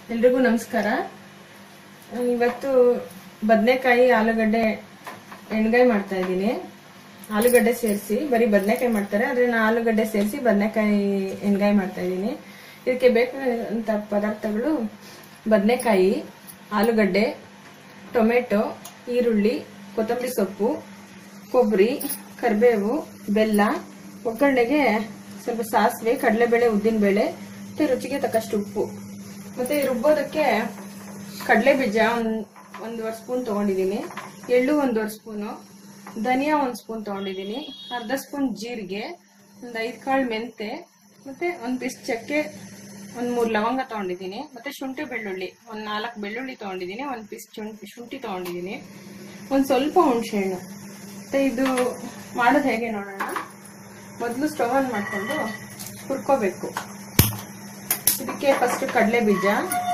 ಎಲ್ರಿಗೂ ನಮಸ್ಕಾರ ಇವತ್ತು ಬದನೆಕಾಯಿ ಆಲೂಗಡ್ಡೆ ಎಣ್ಗಾಯಿ ಮಾಡ್ತಾ ಇದ್ದೀನಿ ಆಲೂಗಡ್ಡೆ ಸೇರಿಸಿ ಬರೀ ಬದನೆಕಾಯಿ ಮಾಡ್ತಾರೆ ಆದ್ರೆ ನಾನು ಆಲೂಗಡ್ಡೆ ಸೇರಿಸಿ ಬದನೆಕಾಯಿ ಎಣ್ಗಾಯಿ ಮಾಡ್ತಾ ಇದ್ದೀನಿ ಇದಕ್ಕೆ ಬೇಕಾದಂತ ಪದಾರ್ಥಗಳು ಬದನೆಕಾಯಿ ಆಲೂಗಡ್ಡೆ ಟೊಮೆಟೊ ಈರುಳ್ಳಿ ಕೊತ್ತಂಬರಿ ಸೊಪ್ಪು ಕೊಬ್ಬರಿ ಕರಿಬೇವು ಬೆಲ್ಲ ಒಗ್ಗರಣೆಗೆ ಸ್ವಲ್ಪ ಸಾಸಿವೆ ಕಡಲೆಬೇಳೆ ಉದ್ದಿನಬೇಳೆ ಮತ್ತೆ ರುಚಿಗೆ ತಕ್ಕಷ್ಟು ಉಪ್ಪು ಮತ್ತೆ ರುಬ್ಬೋದಕ್ಕೆ ಕಡಲೆ ಬೀಜ ಒಂದ್ ಒಂದೂವರೆ ಸ್ಪೂನ್ ತಗೊಂಡಿದ್ದೀನಿ ಎಳ್ಳು ಒಂದೂವರೆ ಸ್ಪೂನು ಧನಿಯಾ ಒಂದು ಸ್ಪೂನ್ ತಗೊಂಡಿದ್ದೀನಿ ಅರ್ಧ ಸ್ಪೂನ್ ಜೀರಿಗೆ ಒಂದು ಐದು ಕಾಳು ಮೆಂತೆ ಮತ್ತೆ ಒಂದು ಪೀಸ್ ಚಕ್ಕೆ ಒಂದು ಮೂರು ಲವಂಗ ತಗೊಂಡಿದ್ದೀನಿ ಮತ್ತೆ ಶುಂಠಿ ಬೆಳ್ಳುಳ್ಳಿ ಒಂದು ನಾಲ್ಕು ಬೆಳ್ಳುಳ್ಳಿ ತಗೊಂಡಿದ್ದೀನಿ ಒಂದು ಪೀಸ್ ಶುಂಠಿ ಶುಂಠಿ ತಗೊಂಡಿದ್ದೀನಿ ಒಂದು ಸ್ವಲ್ಪ ಹುಣಸೆಹಣ್ಣು ಮತ್ತೆ ಇದು ಮಾಡೋದು ಹೇಗೆ ನೋಡೋಣ ಮೊದಲು ಸ್ಟವ್ ಆನ್ ಮಾಡಿಕೊಂಡು ಹುರ್ಕೋಬೇಕು ಇದಕ್ಕೆ ಫಸ್ಟ್ ಕಡಲೆ ಬೀಜ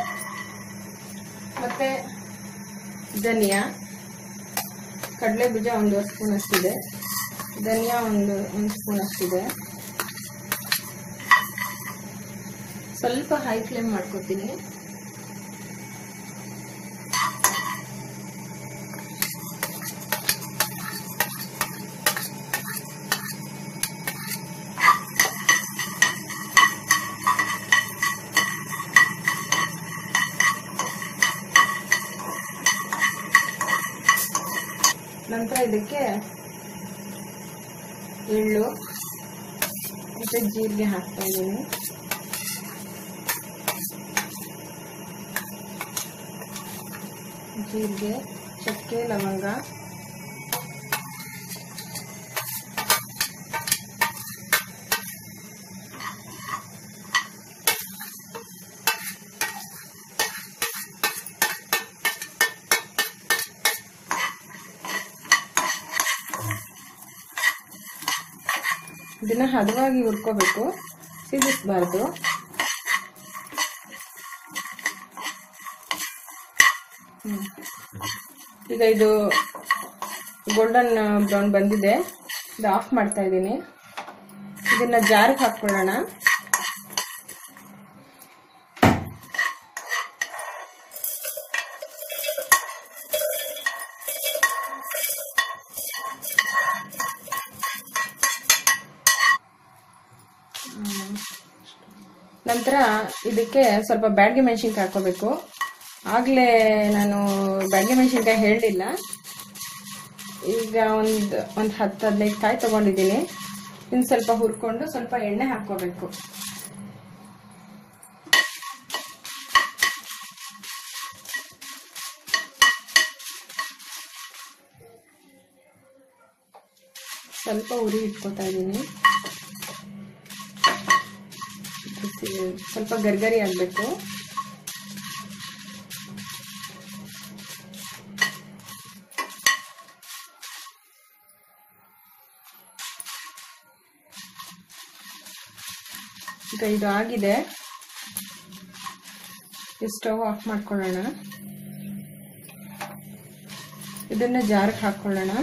ಮತ್ತೆ ಧನಿಯಾ ಕಡಲೆ ಬೀಜ ಒಂದು ಸ್ಪೂನ್ ಅಷ್ಟಿದೆ ಧನಿಯಾ ಒಂದು ಒಂದು ಸ್ಪೂನ್ ಅಷ್ಟಿದೆ ಸ್ವಲ್ಪ ಹೈ ಫ್ಲೇಮ್ ಮಾಡ್ಕೊತೀನಿ ನಂತರ ಇದಕ್ಕೆ ಎಳ್ಳು ಮತ್ತೆ ಜೀರಿಗೆ ಹಾಕ್ತಾ ಇದ್ದೀನಿ ಜೀರಿಗೆ ಚಕ್ಕೆ ಲವಂಗ ಇದನ್ನ ಹದವಾಗಿ ಹುರ್ಕೋಬೇಕು ಸಿಗಿಸ್ಬಾರ್ದು ಹ್ಮ್. ಈಗ ಇದು ಗೋಲ್ಡನ್ ಬ್ರೌನ್ ಬಂದಿದೆ ಇದು ಆಫ್ ಮಾಡ್ತಾ ಇದ್ದೀನಿ ಇದನ್ನ ಜಾರಿಗೆ ಹಾಕೊಳ್ಳೋಣ ನಂತರ ಇದಕ್ಕೆ ಸ್ವಲ್ಪ ಬ್ಯಾಡ್ಗೆ ಮೆಣಸಿನ್ಕಾಯಿ ಹಾಕೋಬೇಕು ಆಗ್ಲೇ ನಾನು ಬ್ಯಾಡ್ಗೆ ಮೆಣಸಿನ್ಕಾಯಿ ಹೇಳಲಿಲ್ಲ ಈಗ ಒಂದು ಒಂದು ಹತ್ತು ಹದಿನೈದು ಕಾಯಿ ತಗೊಂಡಿದ್ದೀನಿ ಇನ್ನು ಸ್ವಲ್ಪ ಹುರ್ಕೊಂಡು ಸ್ವಲ್ಪ ಎಣ್ಣೆ ಹಾಕೋಬೇಕು ಸ್ವಲ್ಪ ಉರಿ ಇಟ್ಕೋತಾ ಇದ್ದೀನಿ ಸ್ವಲ್ಪ ಗರ್ಗರಿ ಆಗಬೇಕು ಈಗ ಇದು ಆಗಿದೆ ಸ್ಟವ್ ಆಫ್ ಮಾಡ್ಕೊಳ್ಳೋಣ ಇದನ್ನ ಜಾರಕ್ಕೆ ಹಾಕೊಳ್ಳೋಣ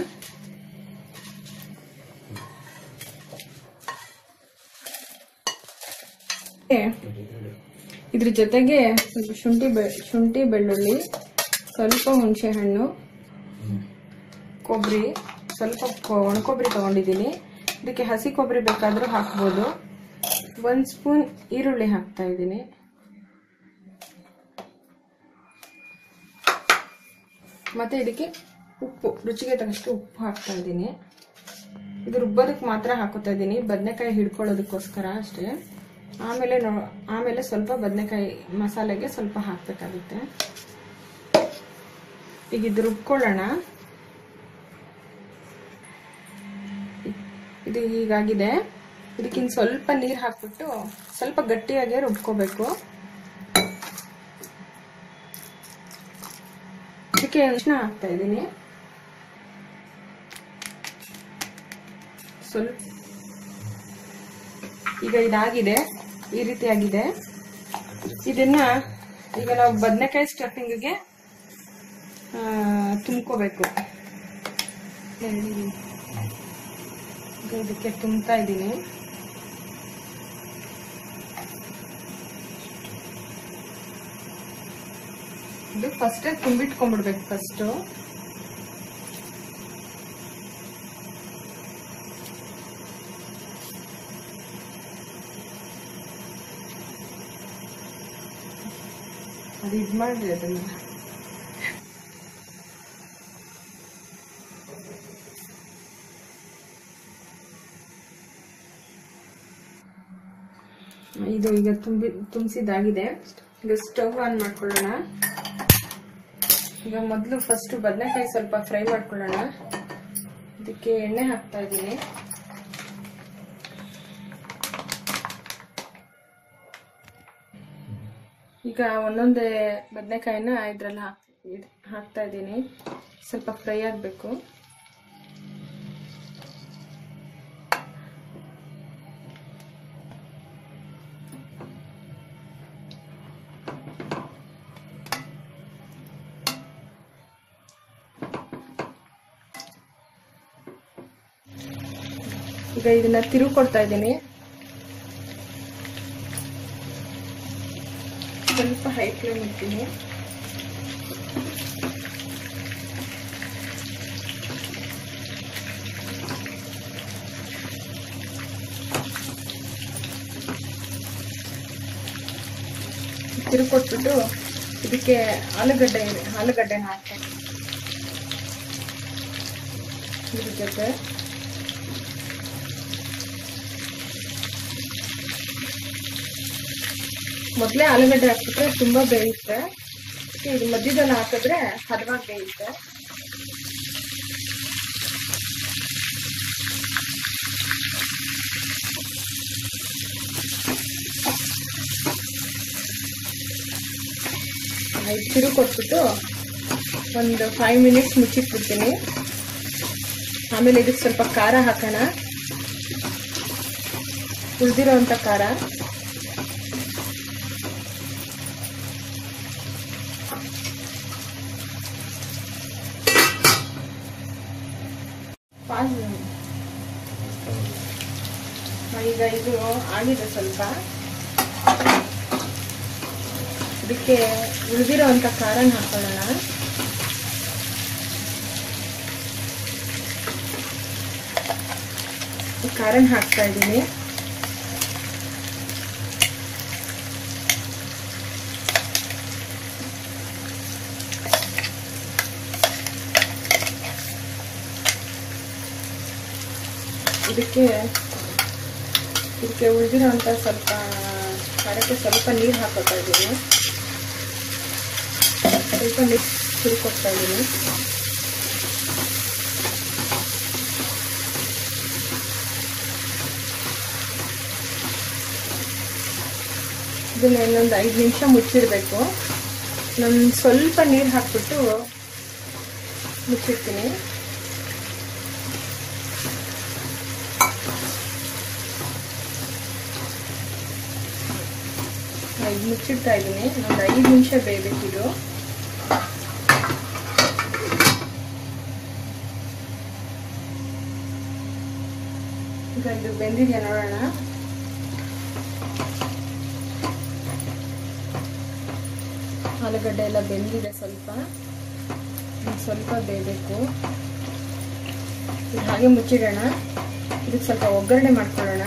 ಇದ್ರ ಜೊತೆಗೆ ಸ್ವಲ್ಪ ಶುಂಠಿ ಬೆ ಶುಂಠಿ ಬೆಳ್ಳುಳ್ಳಿ ಸ್ವಲ್ಪ ಹುಣಸೆ ಹಣ್ಣು ಕೊಬ್ಬರಿ ಸ್ವಲ್ಪ ಕೊ- ಒಣ ಕೊಬ್ಬರಿ ತಗೊಂಡಿದ್ದೀನಿ ಇದಕ್ಕೆ ಹಸಿ ಕೊಬ್ಬರಿ ಬೇಕಾದರೂ ಹಾಕ್ಬೋದು ಒಂದು ಸ್ಪೂನ್ ಈರುಳ್ಳಿ ಹಾಕ್ತಾ ಇದ್ದೀನಿ ಮತ್ತೆ ಇದಕ್ಕೆ ಉಪ್ಪು ರುಚಿಗೆ ತಕ್ಕಷ್ಟು ಉಪ್ಪು ಹಾಕ್ತಾ ಇದ್ದೀನಿ ಇದು ರುಬ್ಬೋದಕ್ಕೆ ಮಾತ್ರ ಹಾಕೋತಾ ಇದ್ದೀನಿ ಬದನೆಕಾಯಿ ಹಿಡ್ಕೊಳ್ಳೋದಕ್ಕೋಸ್ಕರ ಅಷ್ಟೇ ಆಮೇಲೆ ನೋ ಆಮೇಲೆ ಸ್ವಲ್ಪ ಬದನೆಕಾಯಿ ಮಸಾಲೆಗೆ ಸ್ವಲ್ಪ ಹಾಕಬೇಕಾಗುತ್ತೆ ಈಗ ಇದು ರುಬ್ಕೊಳ್ಳೋಣ ಇದು ಹೀಗಾಗಿದೆ ಇದಕ್ಕಿಂತ ಸ್ವಲ್ಪ ನೀರು ಹಾಕ್ಬಿಟ್ಟು ಸ್ವಲ್ಪ ಗಟ್ಟಿಯಾಗಿ ರುಬ್ಕೋಬೇಕು ಇದಕ್ಕೆ ಅರಿಶಿನ ಹಾಕ್ತಾ ಇದ್ದೀನಿ ಸ್ವಲ್ಪ ಈಗ ಇದಾಗಿದೆ ಈ ರೀತಿ ಆಗಿದೆ ಇದನ್ನ ಈಗ ನಾವು ಬದನೆಕಾಯಿ ಸ್ಟಫಿಂಗ್ಗೆ ತುಂಬ್ಕೋಬೇಕು ಈಗ ಇದಕ್ಕೆ ತುಂಬ್ತಾ ಇದ್ದೀನಿ ಇದು ಫಸ್ಟ್ ತುಂಬಿಟ್ಕೊಂಡ್ಬಿಡ್ಬೇಕು ಫಸ್ಟು ಅದು ಇದು ಮಾಡ್ರಿ ಅದನ್ನ ಇದು ಈಗ ತುಂಬಿ ತುಂಬಿಸಿದಾಗಿದೆ ಈಗ ಸ್ಟವ್ ಆನ್ ಮಾಡ್ಕೊಳ್ಳೋಣ ಈಗ ಮೊದಲು ಫಸ್ಟ್ ಬದನೆಕಾಯಿ ಸ್ವಲ್ಪ ಫ್ರೈ ಮಾಡ್ಕೊಳ್ಳೋಣ ಇದಕ್ಕೆ ಎಣ್ಣೆ ಹಾಕ್ತಾ ಇದ್ದೀನಿ ಈಗ ಒಂದೊಂದೇ ಬದನೆಕಾಯಿನ ಇದ್ರಲ್ಲಿ ಹಾಕ್ ಇದ್- ಹಾಕ್ತಾ ಇದ್ದೀನಿ ಸ್ವಲ್ಪ ಫ್ರೈ ಆಗಬೇಕು ಈಗ ಇದನ್ನ ತಿರುಗಿ ಕೊಡ್ತಾ ಇದ್ದೀನಿ ಸ್ವಲ್ಪ ಹೈ ಫ್ಲೇಮ್ ಇಡ್ತೀನಿ ತಿರುಗಿ ಕೊಟ್ಬಿಟ್ಟು ಇದಕ್ಕೆ ಆಲೂಗಡ್ಡೆ ಇದೆ ಆಲೂಗಡ್ಡೆ ಹಾಕ್ತೀನಿ ಇದ್ರ ಜೊತೆ ಮೊದಲೇ ಆಲೂಗಡ್ಡೆ ಹಾಕ್ಬಿಟ್ರೆ ತುಂಬಾ ಬೇಯುತ್ತೆ ಇದು ಮಧ್ಯದಲ್ಲಿ ಹಾಕಿದ್ರೆ ಹದವಾಗಿ ಬೇಯುತ್ತೆ ಇದು ತಿರು ಕೊಟ್ಬಿಟ್ಟು ಒಂದು ಫೈವ್ ಮಿನಿಟ್ಸ್ ಮುಚ್ಚಿಟ್ಬಿಡ್ತೀನಿ ಆಮೇಲೆ ಇದಕ್ಕೆ ಸ್ವಲ್ಪ ಖಾರ ಹಾಕೋಣ ಉಳಿದಿರೋಂಥ ಖಾರ ಪಾಸ್ ಈಗ ಇದು ಆಗಿದೆ ಸ್ವಲ್ಪ ಇದಕ್ಕೆ ಉಳಿದಿರೋಂಥ ಖಾರನ ಹಾಕೊಳ್ಳೋಣ ಖಾರನ ಹಾಕ್ತಾ ಇದ್ದೀನಿ ಇದಕ್ಕೆ ಇದಕ್ಕೆ ಉಳಿದಿರೋಂಥ ಸ್ವಲ್ಪ ಖಾರಕ್ಕೆ ಸ್ವಲ್ಪ ನೀರು ಹಾಕೋತಾ ಇದ್ದೀನಿ ಸ್ವಲ್ಪ ನೀರು ಸುರಿಕೊಡ್ತಾ ಇದ್ದೀನಿ ಇದನ್ನ ಇನ್ನೊಂದು ಐದು ನಿಮಿಷ ಮುಚ್ಚಿಡಬೇಕು ನಾನು ಸ್ವಲ್ಪ ನೀರು ಹಾಕ್ಬಿಟ್ಟು ಮುಚ್ಚಿಡ್ತೀನಿ ಇದು ಮುಚ್ಚಿಡ್ತಾ ಇದ್ದೀನಿ ಒಂದು ಐದು ನಿಮಿಷ ಬೇಯಬೇಕಿದು ಈಗ ಇದು ಬೆಂದಿದೆಯಾ ನೋಡೋಣ ಆಲೂಗಡ್ಡೆ ಎಲ್ಲ ಬೆಂದಿದೆ ಸ್ವಲ್ಪ ಸ್ವಲ್ಪ ಬೇಯಬೇಕು ಇದು ಹಾಗೆ ಮುಚ್ಚಿಡೋಣ ಇದಕ್ಕೆ ಸ್ವಲ್ಪ ಒಗ್ಗರಣೆ ಮಾಡ್ಕೊಳ್ಳೋಣ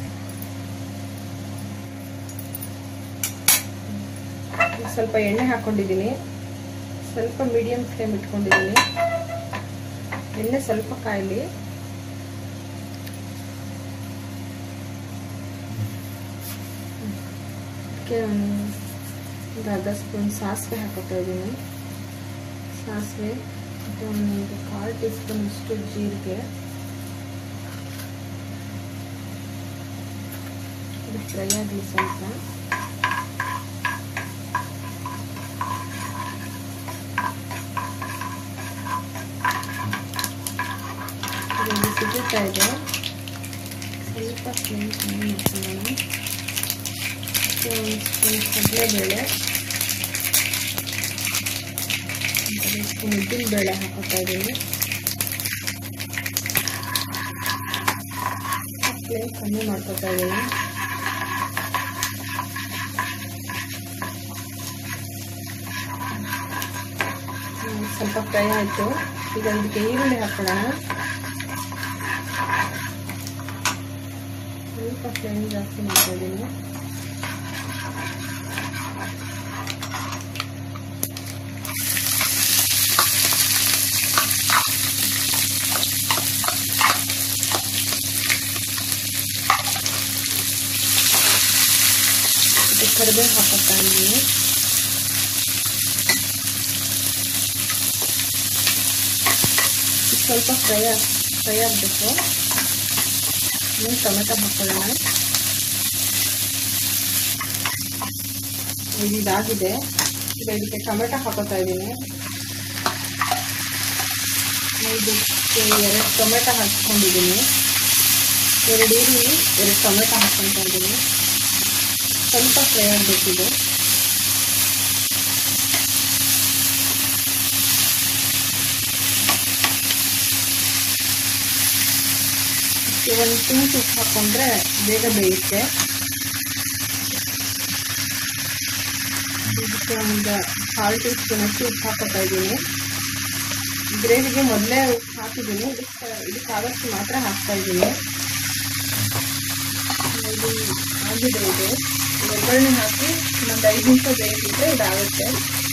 ಸ್ವಲ್ಪ ಎಣ್ಣೆ ಹಾಕೊಂಡಿದ್ದೀನಿ ಸ್ವಲ್ಪ ಮೀಡಿಯಂ ಫ್ಲೇಮ್ ಇಟ್ಕೊಂಡಿದ್ದೀನಿ ಎಣ್ಣೆ ಸ್ವಲ್ಪ ಕಾಯಲಿ ಅದಕ್ಕೆ ಒಂದು ಅರ್ಧ ಸ್ಪೂನ್ ಸಾಸಿವೆ ಹಾಕೋತಾ ಇದ್ದೀನಿ ಸಾಸಿವೆ ಮತ್ತು ಒಂದು ಕಾಲು ಟೀ ಸ್ಪೂನ್ ಅಷ್ಟು ಜೀರಿಗೆ ಇದು ಫ್ರೈ ಆಗಲಿ ಸ್ವಲ್ಪ ಇದೊಂದು ಸಿಗುತ್ತಾ ಇದೆ ಸ್ವಲ್ಪ ಫ್ಲೇಮ್ ಕಮ್ಮಿ ಮಾಡ್ಕೊಳ್ಳೋಣ ಒಂದು ಸ್ಪೂನ್ ಕಡಲೆಬೇಳೆ ಒಂದು ಸ್ಪೂನ್ ಉದ್ದಿನ ಬೇಳೆ ಹಾಕೋತಾ ಇದ್ದೀನಿ ಫ್ಲೇಮ್ ಕಮ್ಮಿ ಮಾಡ್ಕೋತಾ ಇದ್ದೀನಿ ಸ್ವಲ್ಪ ಫ್ರೈ ಆಯಿತು ಈಗ ಇದಕ್ಕೆ ಈರುಳ್ಳಿ ಹಾಕೊಳ್ಳೋಣ ಸ್ವಲ್ಪ ಫ್ಲೇಮ್ ಜಾಸ್ತಿ ಮಾಡ್ತಾ ಇದ್ದೀನಿ ಕರಿಬೇವು ಹಾಕೋತಾ ಇದ್ದೀನಿ ಸ್ವಲ್ಪ ಫ್ರೈ ಫ್ರೈ ಆಗಬೇಕು ಆಮೇಲೆ ಟೊಮೆಟೊ ಹಾಕೊಳ್ಳೋಣ ಇದು ಇದಾಗಿದೆ ಈಗ ಇದಕ್ಕೆ ಟೊಮೆಟೊ ಹಾಕೋತಾ ಇದ್ದೀನಿ ಇದಕ್ಕೆ ಎರಡು ಟೊಮೆಟೊ ಹಾಕ್ಕೊಂಡಿದ್ದೀನಿ ಎರಡು ಈರುಳ್ಳಿ ಎರಡು ಟೊಮೆಟೊ ಹಾಕ್ಕೊತಾ ಇದ್ದೀನಿ ಸ್ವಲ್ಪ ಫ್ರೈ ಆಗಬೇಕಿದೆ ಒಂದು ಪಿಂಚ್ ಉಪ್ಪು ಹಾಕೊಂಡ್ರೆ ಬೇಗ ಬೇಯುತ್ತೆ ಇದಕ್ಕೆ ಒಂದು ಕಾಲು ಟೀ ಸ್ಪೂನ್ ಅಷ್ಟು ಉಪ್ಪು ಹಾಕೋತಾ ಇದ್ದೀನಿ ಗ್ರೇವಿಗೆ ಮೊದಲೇ ಉಪ್ಪು ಹಾಕಿದ್ದೀನಿ ಇದಕ್ಕೆ ಇದಕ್ಕೆ ಆದಷ್ಟು ಮಾತ್ರ ಹಾಕ್ತಾ ಇದ್ದೀನಿ ಇದು ಆಗಿದೆ ಇದು ಒಗ್ಗರಣೆ ಹಾಕಿ ಒಂದು ಐದು ನಿಮಿಷ ಬೇಯಿಸಿದ್ರೆ ಇದಾಗುತ್ತೆ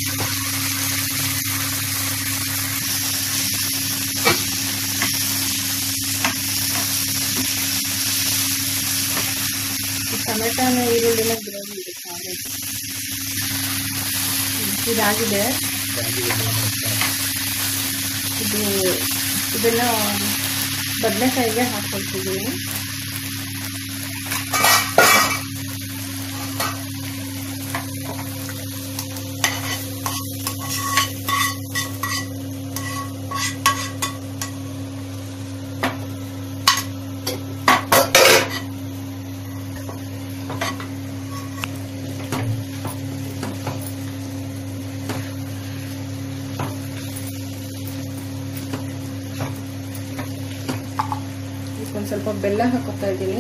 ಟೊಮೆಟೊನ ಈರುಳ್ಳಿನ ಗ್ರೇವಿ ಇದಕ್ಕೆ ಆಗುತ್ತೆ ಇದಾಗಿದೆ ಇದು ಇದನ್ನ ಬದನೆಕಾಯಿಗೆ ಹಾಕ್ಕೊಳ್ತಿದ್ದೀನಿ ಒಂದು ಸ್ವಲ್ಪ ಬೆಲ್ಲ ಹಾಕೋತಾ ಇದ್ದೀನಿ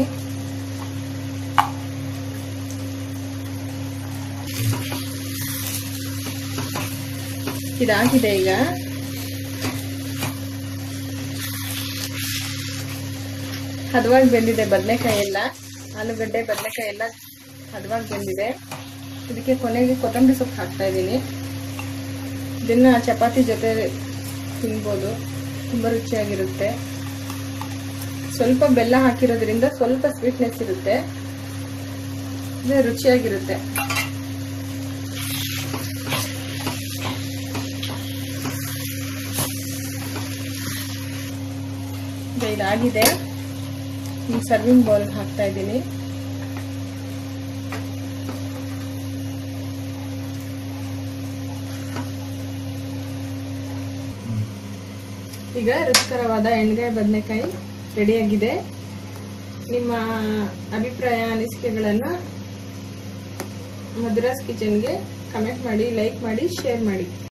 ಇದಾಗಿದೆ ಈಗ ಹದವಾಗಿ ಬೆಂದಿದೆ ಬದನೆಕಾಯಿ ಎಲ್ಲ ಆಲೂಗಡ್ಡೆ ಬದನೆಕಾಯಿ ಎಲ್ಲ ಹದವಾಗಿ ಬೆಂದಿದೆ ಇದಕ್ಕೆ ಕೊನೆಗೆ ಕೊತ್ತಂಬರಿ ಸೊಪ್ಪು ಹಾಕ್ತಾ ಇದ್ದೀನಿ ಇದನ್ನ ಚಪಾತಿ ಜೊತೆ ತಿನ್ಬೋದು ತುಂಬ ರುಚಿಯಾಗಿರುತ್ತೆ ಸ್ವಲ್ಪ ಬೆಲ್ಲ ಹಾಕಿರೋದ್ರಿಂದ ಸ್ವಲ್ಪ ಸ್ವೀಟ್ನೆಸ್ ಇರುತ್ತೆ ಇದು ರುಚಿಯಾಗಿರುತ್ತೆ ಇದಾಗಿದೆ ಈ ಸರ್ವಿಂಗ್ ಬೌಲ್ ಹಾಕ್ತಾ ಇದ್ದೀನಿ ಈಗ ರುಚಿಕರವಾದ ಎಣ್ಗಾಯಿ ಬದನೆಕಾಯಿ ರೆಡಿಯಾಗಿದೆ ನಿಮ್ಮ ಅಭಿಪ್ರಾಯ ಅನಿಸಿಕೆಗಳನ್ನು ಮದ್ರಾಸ್ ಕಿಚನ್ಗೆ ಕಮೆಂಟ್ ಮಾಡಿ ಲೈಕ್ ಮಾಡಿ ಶೇರ್ ಮಾಡಿ